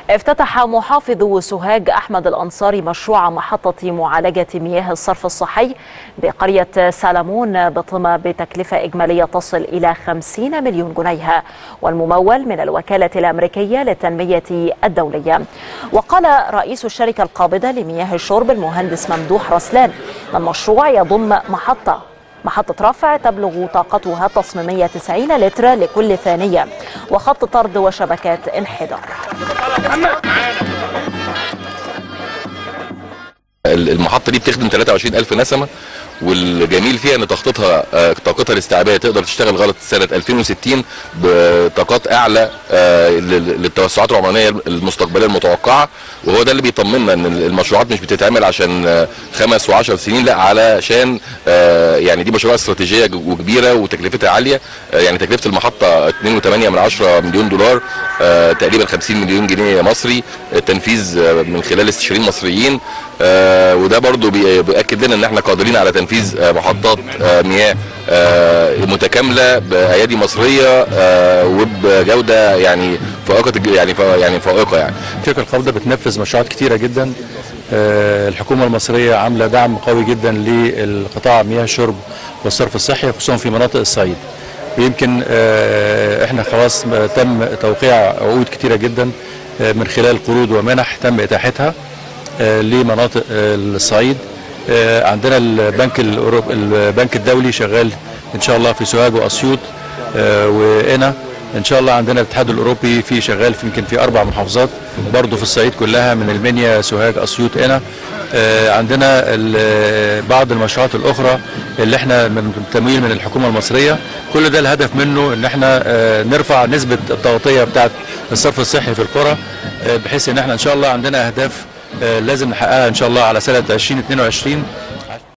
افتتح محافظ سوهاج أحمد الأنصاري مشروع محطة معالجة مياه الصرف الصحي بقرية سالمون بطمة بتكلفة إجمالية تصل إلى 50 مليون جنيه والممول من الوكالة الأمريكية للتنمية الدولية وقال رئيس الشركة القابضة لمياه الشرب المهندس ممدوح رسلان المشروع يضم محطة محطة رفع تبلغ طاقتها التصميمية 90 لتر لكل ثانية وخط طرد وشبكات انحدار المحطة دي بتخدم 23 ألف نسمة والجميل فيها ان طاقتها آه، طاقتها الاستيعابيه تقدر تشتغل لغايه سنه 2060 بطاقات اعلى آه، لل- للتوسعات العمرانيه المستقبليه المتوقعه وهو ده اللي بيطمنا ان المشروعات مش بتتعمل عشان آه، خمس وعشر سنين لا علشان آه، يعني دي مشروعات استراتيجيه ج- وكبيره وتكلفتها عاليه آه، يعني تكلفه المحطه 2.8 من 10 مليون دولار آه، تقريبا 50 مليون جنيه مصري التنفيذ آه، من خلال استشاريين مصريين آه، وده برضو بي- بيأكد لنا ان احنا قادرين على تنفيذ آه، محطات آه، مياه آه، متكامله بايادي مصريه آه، وبجوده يعني فائقه الج- يعني فا- يعني فائقه يعني الشركه القابضه بتنفذ مشروعات كتيره جدا آه، الحكومه المصريه عامله دعم قوي جدا للقطاع مياه الشرب والصرف الصحي خصوصا في مناطق الصعيد ويمكن آه، احنا خلاص تم توقيع عقود كتيره جدا آه، من خلال قروض ومنح تم اتاحتها آه، لمناطق آه، الصعيد آه، عندنا البنك الأوروب- البنك الدولي شغال ان شاء الله في سوهاج واسيوط آه، وقنا ان شاء الله عندنا الاتحاد الاوروبي في شغال في يمكن في اربع محافظات برضه في الصعيد كلها من المنيا سوهاج اسيوط قنا آه، عندنا ال- بعض المشروعات الاخرى اللي احنا من تمويل من الحكومه المصريه كل ده الهدف منه ان احنا آه، نرفع نسبه التغطيه بتاعه الصرف الصحي في القرى آه، بحيث ان احنا ان شاء الله عندنا اهداف آه، لازم نحققها ان شاء الله على سنه 2022